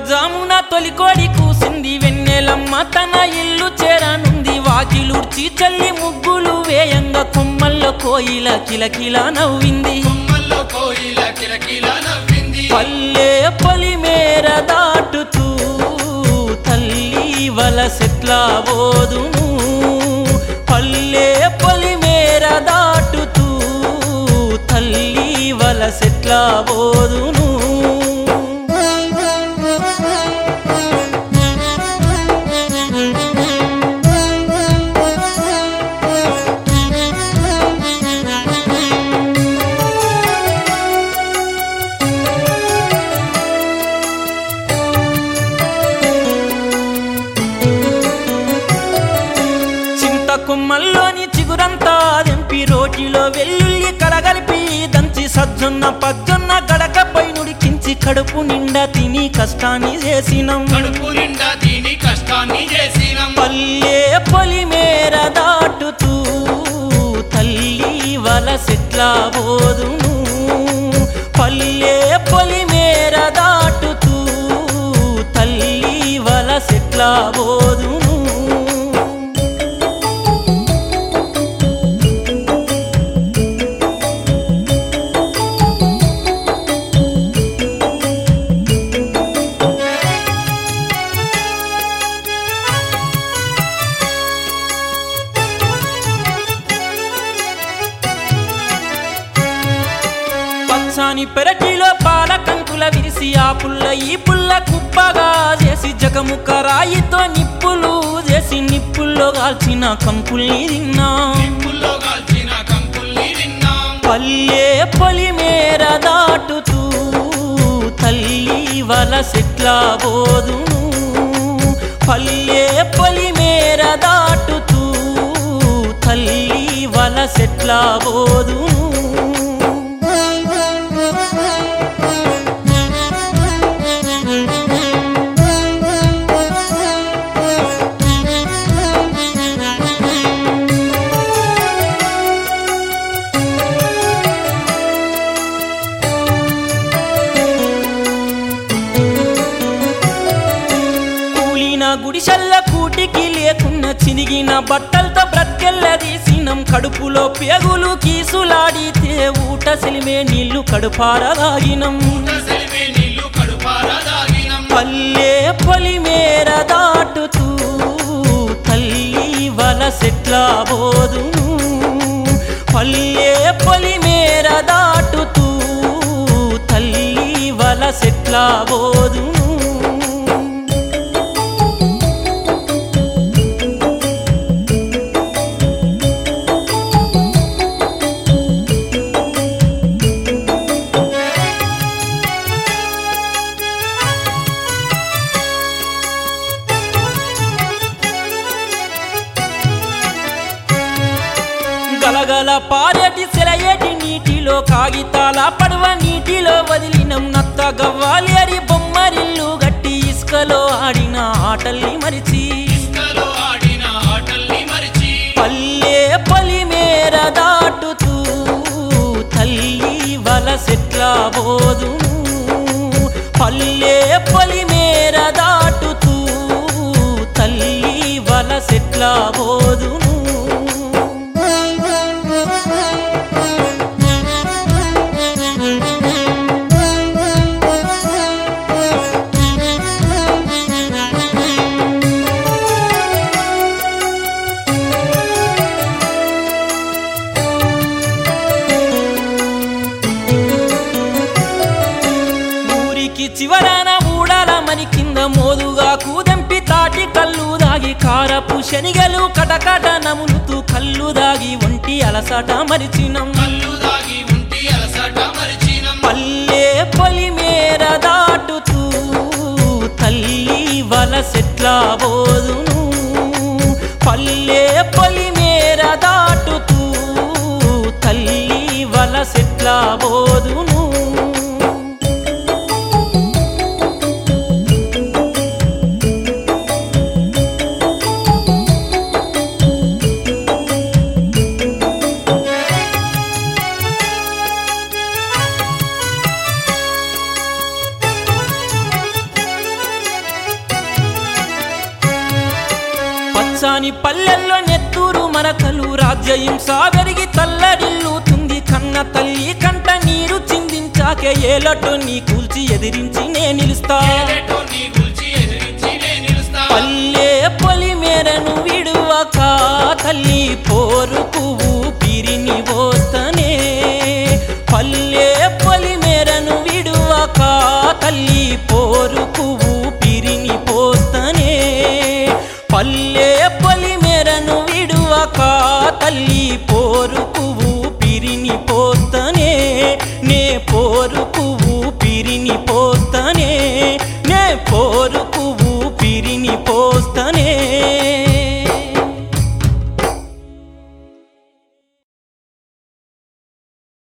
తెల్లవారుజామున తొలికోడి కూసింది వెన్నెలమ్మ తన ఇల్లు చేరనుంది వాకిలుడ్చి చల్లి ముగ్గులు వేయంగా కొమ్మల్లో కోయిల కిలకిల నవ్వింది కొమ్మల్లో కోయిల కిలకిల నవ్వింది పల్లె పొలిమేర దాటుతూ తల్లి వలసెట్లా బోదును పల్లె పొలిమేర దాటుతూ తల్లి వలసెట్లా బోదును చింత కొమ్మల్లోని చిగురంతా దెంపి రోటిలో వెల్లుల్లి కడగలిపి దంచి సజ్జొన్న పజ్జొన్న గడకపై నుడికించి కడుపు నిండా తిని కష్టాన్ని చేసినం కడుపు నిండా దీని కష్టాన్ని చేసినం పల్లె పొలిమేర దాటుతూ తల్లి వలసెట్లా బోదును పల్లె పొలిమేర దాటుతూ తల్లి వలసెట్లా బోదును పచ్చాని పెరటిలో పాల కంకుల విరిసి ఆ పుల్ల ఈ పుల్ల కుప్పగా చేసి జగముక్క రాయితో నిప్పులు చేసి నిప్పుల్లో కాల్చిన కంకుల్ని తిన్నా నిప్పుల్లో కాల్చిన కంకుల్ని తిన్నాం పల్లె పొలిమేర దాటుతూ తల్లి వలసెట్లా బోదును పల్లె పొలిమేర దాటుతూ తల్లి వలసెట్లా బోదును కూలిన గుడిసెల్ల కూటికి లేకున్న చినిగిన బట్టలతో బ్రతికెల్ల తీసినం కడుపులో పేగులు కీసులాడితే ఊట సెలిమే నీళ్లు కడుపారదాగినం సెలిమే నీళ్లు కడుపార దాగినం పల్లె పొలిమేర దాటుతూ తల్లి వలసెట్లా బోదును పల్లె పొలిమేర దాటుతూ తల్లి వలసెట్లా బోదును గలగల పారేటి సెలయేటి నీటిలో కాగితాల పడవ నీటిలో వదిలినం నత్త గవ్వాలేరి బొమ్మరిల్లు గట్టి ఇసుకలో ఆడిన ఆటల్ని మరిచి ఇసుకలో ఆడిన ఆటల్ని మరిచి పల్లె పొలిమేర దాటుతూ తల్లి వలసెట్లా బోదును పల్లె పొలిమేర దాటుతూ తల్లి వలసెట్లా బోదును ఊరికి చివరన ఊడాల మని కింద మోదుగా కూదెంపి తాటి కళ్ళు దాగి కారపు శనిగలు కటకట నములుతూ కళ్ళు దాగి ఒంటి అలసట మరిచినం కళ్ళు దాగి ఉంటి అలసట మరిచినం పల్లె పొలిమేర దాటుతూ తల్లి వలసెట్లా బోదును పల్లె పొలిమేర దాటుతూ తల్లి వలసెట్లా బోదును రాని పల్లెల్లో నెత్తూరు మరకలు రాజ్యహింస పెరిగి తల్లడిల్లుతుంది కన్న తల్లి కంట నీరు చిందించాకే ఏలటో నీ కూల్చి ఎదిరించి నే నిలుస్తా ఏలేటో నీ గుల్చి ఎదిరించి నే నిలుస్తా పల్లె పొలి మేరను విడువక తల్లి పోరుకు ఊపిరిని పోస్తనే పల్లె పొలి మేరను విడువక తల్లి పోరుకు ఊపిరిని పోస్తనే పల్లె పొలి మేరను విడువక తల్లి పోరుకు ఊపిరిని పోస్తనే నే పోరుకు ఊపిరిని పోస్తనే నే పోరుకు